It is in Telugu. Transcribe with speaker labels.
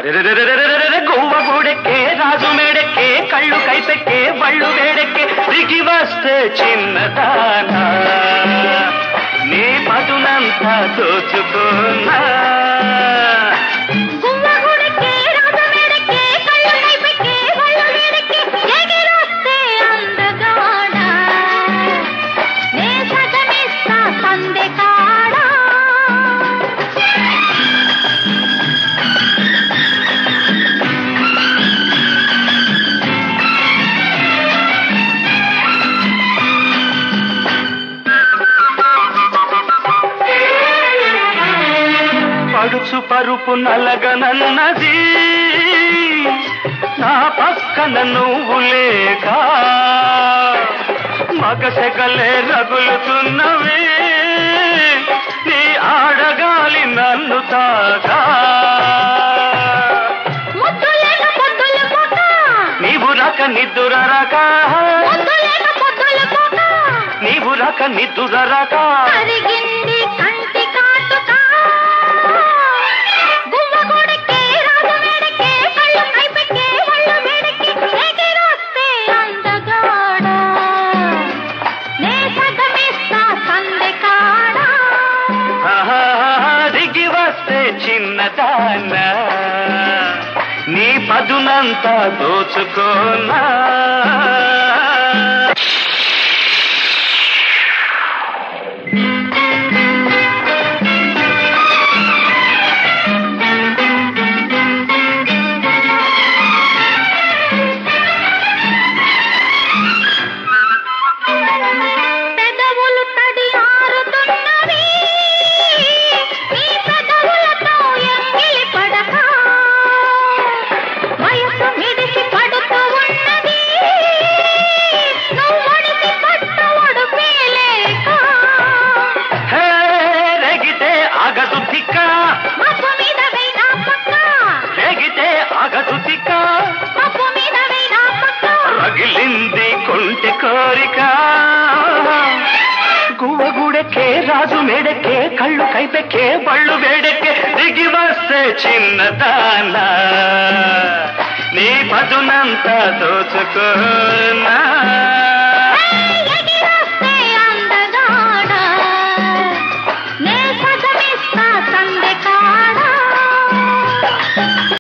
Speaker 1: అరెరెరెరెరెరెరెరె, గువ్వ గూడెక్కే రాజు మేడెక్కే కళ్ళు కైపెక్కే బళ్ళు వేడెక్కే దిగి వస్తే చిన్నదానా నీ పదునంతా దోచుకున్నా
Speaker 2: గువ్వగుడికే రాజమేడకే కళ్ళు కైపెక్కే వళ్ళు వేడెక్కే ఎగిరొస్తే అందగాడ నే సగమిస్తా సందె కాడా
Speaker 1: పడుచు పరుపు నలగనన్నది నా పక్కన నువ్వు లేక మగసెగలే రగులుతున్నవి నీ ఆడగాలి నన్ను తాగా
Speaker 2: ముద్దులేక పొద్దుల పూట
Speaker 1: నీవు రక నిద్దుర రక
Speaker 2: ముద్దులేక పొద్దుల పూట
Speaker 1: నీవు రక నిద్దుర రక
Speaker 2: కరిగింది కంటి కాటుక గువ్వగుడికే రాజమేడకే కళ్ళు కైపెక్కే వళ్ళు వేడెక్కే ఎగిరొస్తే అందగాడ నే సగమిస్తా సందె కాడా
Speaker 1: ఆహా, దిగి వస్తే చిన్నదాన నీ పదునంతా దోచుకోనా
Speaker 2: పెదవులు తడి ఆరుతున్నవి నీ పెదవులతో ఎంగిలి పడక వయసు మిడిసి పడుతూ ఉన్నది నువ్వడిసి పట్ట ఒడుపేలేక
Speaker 1: హే, రేగితే ఆగదు తిక్క
Speaker 2: మబ్బు మీద వేనా పక్క
Speaker 1: రేగితే ఆగదు తిక్క
Speaker 2: మబ్బు మీద వేనా పక్క
Speaker 1: రగిలింది కొంటె కోరిక గువ్వగూడెక్కే రాజు మేడెక్కే కళ్ళు కైపెక్కే బళ్ళు వేడెక్కే దిగి వస్తే చిన్నదానా నీ పదునంతా దోచుకోనా